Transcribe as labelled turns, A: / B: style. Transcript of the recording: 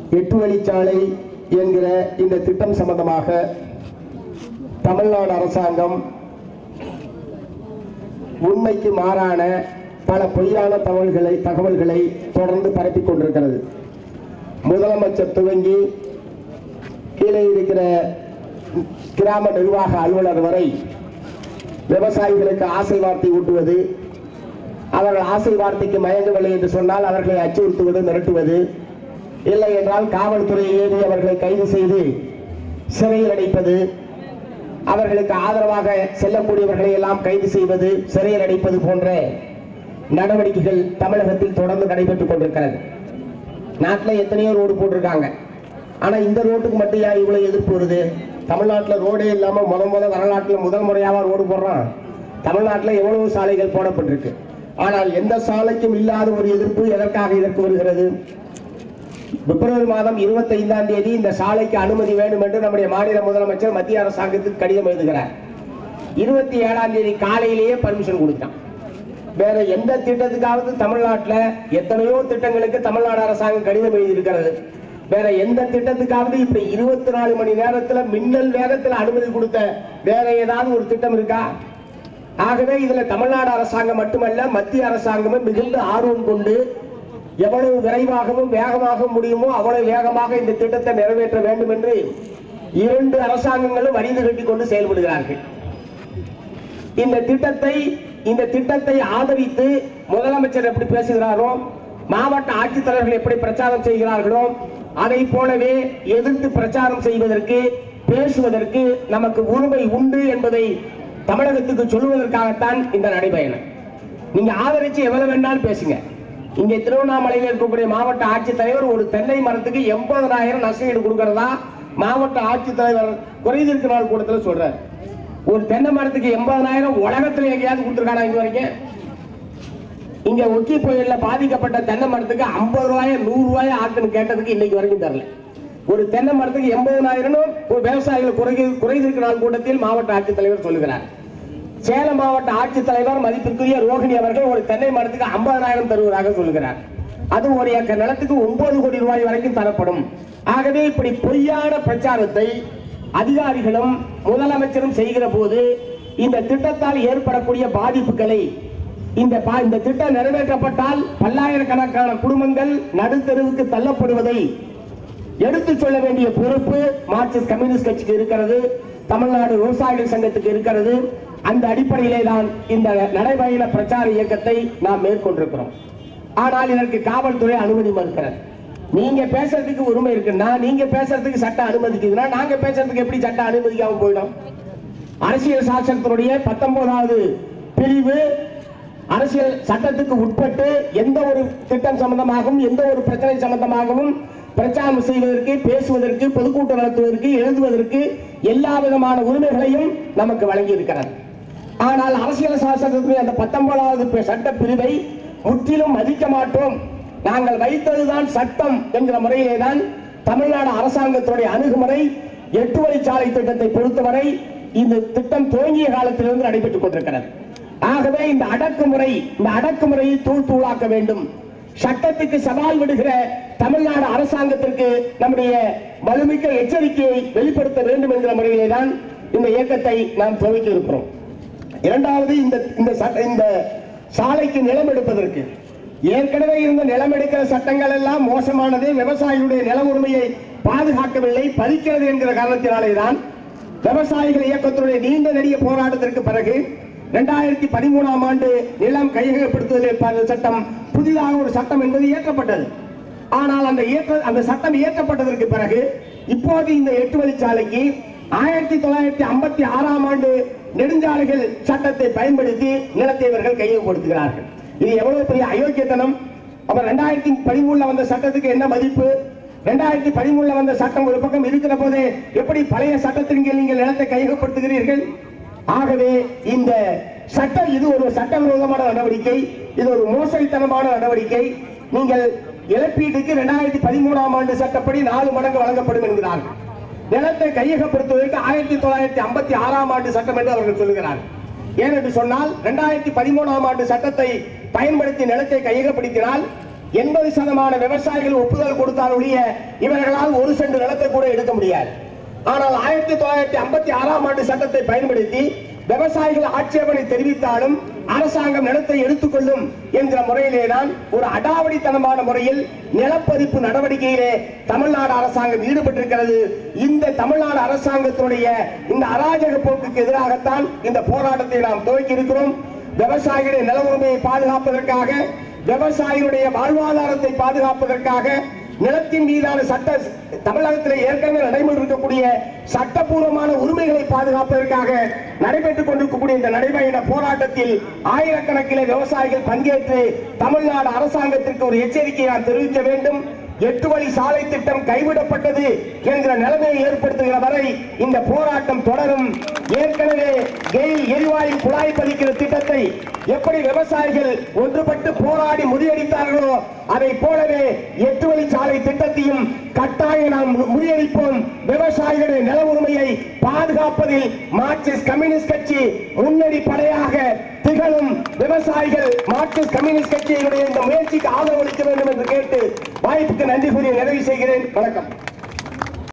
A: எட்டு வழிச்சாலை என்கிற இந்த திட்டம் சம்பந்தமாக தமிழ்நாடு அரசாங்கம் உண்மைக்கு மாறான பல பொய்யான தகவல்களை தகவல்களை தொடர்ந்து பரப்பிக் கொண்டிருக்கிறது முதலமைச்சர் துவங்கி கீழே இருக்கிற கிராம நிர்வாக அலுவலர் வரை விவசாயிகளுக்கு ஆசை வார்த்தை ஊட்டுவது அவர்கள் ஆசை வார்த்தைக்கு மயங்கவில்லை என்று சொன்னால் அவர்களை அச்சுறுத்துவது மிரட்டுவது இல்லை என்றால் காவல்துறை ஏறி அவர்களை கைது செய்து சிறையில் அடைப்பது அவர்களுக்கு ஆதரவாக செல்லக்கூடியவர்களை எல்லாம் கைது செய்வது சிறையில் அடைப்பது போன்ற நடவடிக்கைகள் தமிழகத்தில் தொடர்ந்து நடைபெற்றுக் கொண்டிருக்கிறது நாட்டில் எத்தனையோ ரோடு போட்டிருக்காங்க ஆனா இந்த ரோட்டுக்கு மட்டும் ஏன் இவ்வளவு எதிர்ப்பு வருது தமிழ்நாட்டில் ரோடே இல்லாம முத முத வரலாற்றில் முதல் முறையாக ரோடு போடுறான் தமிழ்நாட்டில் எவ்வளவு சாலைகள் போடப்பட்டிருக்கு ஆனால் எந்த சாலைக்கும் இல்லாத ஒரு எதிர்ப்பு எதற்காக இதற்கு வருகிறது பிப்ரவரி மாதம் இருபத்தி ஐந்தாம் தேதி இந்த சாலைக்கு அனுமதி வேண்டும் என்று நம்முடைய மாநில முதலமைச்சர் மத்திய அரசாங்கத்துக்கு கடிதம் எழுதுகிறார் இருபத்தி ஏழாம் தேதி காலையிலேயே பர்மிஷன் கொடுத்தான் வேற எந்த திட்டத்துக்காவது தமிழ்நாட்டில் எத்தனையோ திட்டங்களுக்கு தமிழ்நாடு அரசாங்கம் கடிதம் எழுதியிருக்கிறது வேற எந்த திட்டத்துக்காவது இப்படி இருபத்தி நாலு மணி நேரத்துல மின்னல் வேகத்தில் அனுமதி கொடுத்த வேற ஏதாவது ஒரு திட்டம் இருக்கா ஆகவே இதுல தமிழ்நாடு அரசாங்கம் மட்டுமல்ல மத்திய அரசாங்கமும் மிகுந்த ஆர்வம் கொண்டு எவ்வளவு விரைவாகவும் வேகமாக முடியுமோ அவ்வளவு வேகமாக இந்த திட்டத்தை நிறைவேற்ற வேண்டும் என்று இரண்டு அரசாங்கங்களும் வரிந்து கட்டி கொண்டு செயல்படுகிறார்கள் இந்த திட்டத்தை இந்த திட்டத்தை ஆதரித்து முதலமைச்சர் எப்படி பேசுகிறாரோ மாவட்ட ஆட்சித்தலைவர்கள் எப்படி பிரச்சாரம் செய்கிறார்களோ அதை போலவே எதிர்த்து பிரச்சாரம் செய்வதற்கு பேசுவதற்கு நமக்கு உரிமை உண்டு என்பதை தமிழகத்துக்கு சொல்லுவதற்காகத்தான் இந்த நடைபயணம் நீங்க ஆதரிச்சு எவ்வளவு வேணாலும் பேசுங்க இங்கே திருவண்ணாமலையில் இருக்கக்கூடிய மாவட்ட ஆட்சித்தலைவர் ஒரு தென்னை மரத்துக்கு எண்பதனாயிரம் நஷ்டஈடு கொடுக்கறதா மாவட்ட ஆட்சித்தலைவர் குறைதீர்க்கு நாள் கூட்டத்தில் சொல்றாரு ஒரு தென்னை மரத்துக்கு எண்பதனாயிரம் உலகத்துல எங்கேயாவது கொடுத்துருக்கானா இது வரைக்கும் இங்க ஒக்கி புயல்ல பாதிக்கப்பட்ட தென்னை மரத்துக்கு ஐம்பது ரூபாய் நூறு ரூபாய் ஆக்குன்னு கேட்டதுக்கு இன்னைக்கு வரைக்கும் தரல ஒரு தென்னை மரத்துக்கு எண்பதனாயிரம் ஒரு விவசாயிகள் குறை குறைதீர்க்கு நாள் கூட்டத்தில் மாவட்ட ஆட்சித்தலைவர் சொல்லுகிறார் சேலம் மாவட்ட ஆட்சித்தலைவர் மதிப்பிற்குரிய ரோகிணி அவர்கள் ஒரு தென்னை மரத்துக்கு ஐம்பதனாயிரம் தருவதாக சொல்லுகிறார் அது ஒரு ஏக்கர் நிலத்துக்கு ஒன்பது கோடி ரூபாய் வரைக்கும் தரப்படும் ஆகவே இப்படி பொய்யான பிரச்சாரத்தை அதிகாரிகளும் முதலமைச்சரும் செய்கிற போது இந்த திட்டத்தால் ஏற்படக்கூடிய பாதிப்புகளை இந்த பா- இந்த திட்டம் நிறைவேற்றப்பட்டால் பல்லாயிரக்கணக்கான குடும்பங்கள் நடுத்தெருவுக்கு தள்ளப்படுவதை எடுத்து சொல்ல வேண்டிய பொறுப்பு மார்க்சிஸ்ட் கம்யூனிஸ்ட் கட்சிக்கு இருக்கிறது தமிழ்நாடு விவசாயிகள் சங்கத்துக்கு இருக்கிறது அந்த அடிப்படையிலே தான் இந்த நடைபயண பிரச்சார இயக்கத்தை நாம் மேற்கொண்டிருக்கிறோம் ஆனால் இதற்கு காவல்துறை அனுமதி மறுக்கிறது நீங்க பேசுறதுக்கு உரிமை இருக்குன்னா நீங்க பேசுறதுக்கு சட்டம் அனுமதிக்குதுன்னா நாங்க பேசுறதுக்கு எப்படி சட்டம் அனுமதிக்காம போயிடும் அரசியல் சாசனத்தினுடைய பத்தொன்பதாவது பிரிவு அரசியல் சட்டத்துக்கு உட்பட்டு எந்த ஒரு திட்டம் சம்பந்தமாகவும் எந்த ஒரு பிரச்சனை சம்பந்தமாகவும் பிரச்சாரம் செய்வதற்கு பேசுவதற்கு பொதுக்கூட்டம் நடத்துவதற்கு எழுதுவதற்கு எல்லா விதமான உரிமைகளையும் நமக்கு வழங்கி இருக்கிறது ஆனால் அரசியல் சாசனத்தினுடைய அந்த பத்தொன்பதாவது சட்ட பிரிவை முற்றிலும் மதிக்க மாட்டோம் நாங்கள் வைத்ததுதான் சட்டம் என்கிற முறையிலே தான் தமிழ்நாடு அரசாங்கத்துடைய அணுகுமுறை எட்டு வழிச்சாலை திட்டத்தை பொறுத்தவரை இந்த திட்டம் துவங்கிய காலத்திலிருந்து நடைபெற்றுக் கொண்டிருக்கிறது ஆகவே இந்த அடக்குமுறை இந்த அடக்குமுறையை தூள் தூளாக்க வேண்டும் சட்டத்துக்கு சவால் விடுகிற தமிழ்நாடு அரசாங்கத்திற்கு நம்முடைய வலுமிக்க எச்சரிக்கையை வெளிப்படுத்த வேண்டும் என்கிற முறையிலே தான் இந்த இயக்கத்தை நாம் துவக்கி இருக்கிறோம் இரண்டாவது இந்த இந்த சட்ட இந்த சாலைக்கு நிலம் எடுப்பதற்கு ஏற்கனவே இருந்த நிலம் எடுக்கிற சட்டங்கள் எல்லாம் மோசமானது விவசாயிகளுடைய நில உரிமையை பாதுகாக்கவில்லை பறிக்கிறது என்கிற காரணத்தினாலே தான் விவசாயிகள் இயக்கத்தினுடைய நீண்ட நெடிய போராட்டத்திற்கு பிறகு இரண்டாயிரத்தி பதிமூணாம் ஆண்டு நிலம் கையகப்படுத்துதல் சட்டம் புதிதாக ஒரு சட்டம் என்பது இயற்றப்பட்டது ஆனால் அந்த இயற்ற அந்த சட்டம் இயற்றப்பட்டதற்கு பிறகு இப்போது இந்த எட்டு வழிச்சாலைக்கு ஆயிரத்தி தொள்ளாயிரத்தி ஐம்பத்தி ஆறாம் ஆண்டு நெடுஞ்சாலைகள் சட்டத்தை பயன்படுத்தி நிலத்தை இவர்கள் கையகப்படுத்துகிறார்கள் இது எவ்வளவு பெரிய அயோக்கியத்தனம் அப்ப ரெண்டாயிரத்தி பதிமூணுல வந்த சட்டத்துக்கு என்ன மதிப்பு ரெண்டாயிரத்தி பதிமூணுல வந்த சட்டம் ஒரு பக்கம் இருக்கிற போதே எப்படி பழைய சட்டத்தின் கீழ் நீங்கள் நிலத்தை கையகப்படுத்துகிறீர்கள் ஆகவே இந்த சட்டம் இது ஒரு சட்டவிரோதமான நடவடிக்கை இது ஒரு மோசடித்தனமான நடவடிக்கை நீங்கள் இழப்பீட்டுக்கு இரண்டாயிரத்தி பதிமூணாம் ஆண்டு சட்டப்படி நாலு மடங்கு வழங்கப்படும் என்கிறார்கள் நிலத்தை கையகப்படுத்துவதற்கு ஆயிரத்தி தொள்ளாயிரத்தி ஐம்பத்தி ஆறாம் ஆண்டு சட்டம் என்று அவர்கள் சொல்லுகிறார்கள் ஏனென்று சொன்னால் இரண்டாயிரத்தி பதிமூணாம் ஆண்டு சட்டத்தை பயன்படுத்தி நிலத்தை கையகப்படுத்தினால் எண்பது சதமான விவசாயிகள் ஒப்புதல் கொடுத்தால் ஒழிய இவர்களால் ஒரு சென்ட் நிலத்தை கூட எடுக்க முடியாது ஆனால் ஆயிரத்தி தொள்ளாயிரத்தி ஐம்பத்தி ஆறாம் ஆண்டு சட்டத்தை பயன்படுத்தி விவசாயிகள் ஆட்சேபனை தெரிவித்தாலும் அரசாங்கம் நிலத்தை எடுத்துக்கொள்ளும் என்கிற முறையிலே தான் ஒரு அடாவடித்தனமான முறையில் நிலப்பதிப்பு நடவடிக்கையிலே தமிழ்நாடு அரசாங்கம் ஈடுபட்டிருக்கிறது இந்த தமிழ்நாடு அரசாங்கத்தினுடைய இந்த அராஜக போக்குக்கு எதிராகத்தான் இந்த போராட்டத்தை நாம் துவக்கி இருக்கிறோம் விவசாயிகளுடைய நில உரிமையை பாதுகாப்பதற்காக விவசாயிகளுடைய வாழ்வாதாரத்தை பாதுகாப்பதற்காக நிலத்தின் மீதான சட்ட தமிழகத்தில் ஏற்கனவே நடைமுறை இருக்கக்கூடிய சட்டப்பூர்வமான உரிமைகளை பாதுகாப்பதற்காக நடைபெற்றுக் கொண்டிருக்கக்கூடிய இந்த நடைபெற போராட்டத்தில் ஆயிரக்கணக்கிலே விவசாயிகள் பங்கேற்று தமிழ்நாடு அரசாங்கத்திற்கு ஒரு எச்சரிக்கையை நான் தெரிவிக்க வேண்டும் எட்டு வழி சாலை திட்டம் கைவிடப்பட்டது என்கிற நிலைமையை ஏற்படுத்துகிற வரை இந்த போராட்டம் தொடரும் ஏற்கனவே கெயில் எரிவாயு குழாய் பதிக்கிற திட்டத்தை எப்படி விவசாயிகள் ஒன்றுபட்டு போராடி முறியடித்தார்களோ அதை போலவே எட்டு வழி சாலை திட்டத்தையும் கட்டாயம் நாம் மு- முறியடிப்போம் விவசாயிகளுடைய நில உரிமையை பாதுகாப்பதில் மார்க்சிஸ்ட் கம்யூனிஸ்ட் கட்சி முன்னணி படையாக திகழும் விவசாயிகள் மார்க்சிஸ்ட் கம்யூனிஸ்ட் கட்சியினுடைய இந்த முயற்சிக்கு ஆதரவளிக்க வேண்டும் என்று கேட்டு வாய்ப்புக்கு நன்றி கூறி நிறைவு செய்கிறேன் வணக்கம்